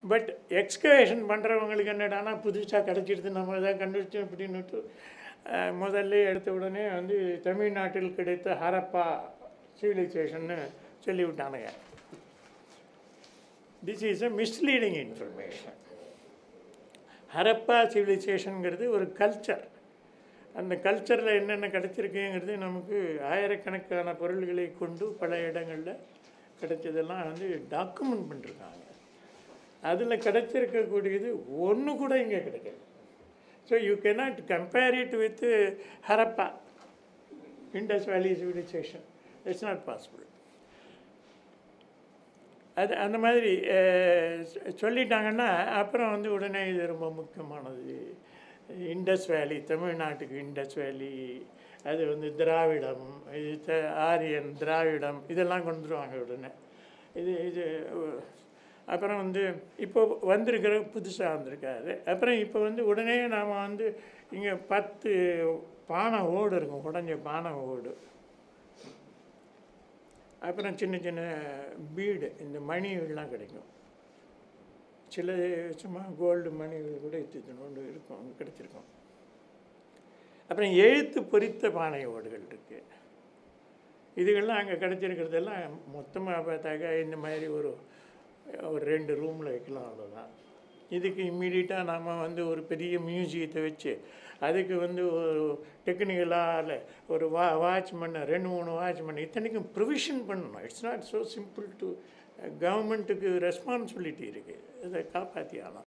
but excavation பண்ணுறவங்களுக்கு என்னடானா புதுசாக கிடச்சிடுது நம்ம தான் கண்டுபிடிச்சோம் அப்படின்னுட்டு அஹ், முதல்ல எடுத்த உடனே வந்து தமிழ்நாட்டில் கிடைத்த ஹரப்பா சிவிலைசேஷன்னு சொல்லிவிட்டானுங்க this is a misleading information Harappa சிவிலைசேஷனுங்கிறது ஒரு கல்ச்சர் அந்த கல்ச்சரில் என்னென்ன கிடைச்சிருக்குங்கிறது நமக்கு ஆயிரக்கணக்கான பொருள்களை கொண்டு பல இடங்களில் கிடைச்சதெல்லாம் வந்து டாக்குமெண்ட் பண்ணிருக்காங்க அதில் கிடைச்சிருக்கக்கூடியது ஒன்று கூட இங்கே கிடைக்கல so you cannot compare it with Harappa Indus valley civilisation it's not possible அது அந்த மாதிரி அஹ், சொ- சொல்லிட்டாங்கன்னா அப்புறம் வந்து உடனே இது ரொம்ப முக்கியமானது இண்டஸ் வேலி தமிழ்நாட்டுக்கு இண்டஸ் வேலி அது வந்து திராவிடம் இது த- ஆரியன் திராவிடம் இதெல்லாம் கொண்டு வந்துருவாங்க உடனே இது இது அஹ், அப்புறம் வந்து இப்போ வந்திருக்கிற புதுசாக வந்திருக்காரு அப்புறம் இப்போ வந்து உடனே நாம் வந்து இங்கே பத்து பானை ஓடு இருக்கும் உடஞ்ச பானை ஓடு அப்புறம் சின்ன சின்ன பீடு இந்த மணிகள்லாம் கிடைக்கும் சில சும்மா கோல்டு மணிகள் கூட இத்தினோண்டு இருக்கும் அங்கே கிடைச்சிருக்கும் அப்புறம் எழுத்து பொறித்த பானை ஓடுகள் இருக்குது இதுகள்லாம் அங்கே கிடைச்சிருக்கிறதெல்லாம் மொத்தமாக பார்த்தாக்கா இந்த மாதிரி ஒரு ஒரு ரெண்டு ரூமில் வைக்கலாம் அவ்வளோதான் இதுக்கு இம்மீடியட்டாக நாம் வந்து ஒரு பெரிய மியூசியத்தை வச்சு அதுக்கு வந்து ஒரு டெக்னிக்கலாக ஒரு வா வாட்ச்மேன் ரெண்டு மூணு வாட்ச்மேன் இத்தனைக்கும் ப்ரொவிஷன் பண்ணணும் it's not so simple to கவர்மெண்ட்டுக்கு ரெஸ்பான்சிபிலிட்டி இருக்குது இதை காப்பாற்றி ஆகலாம்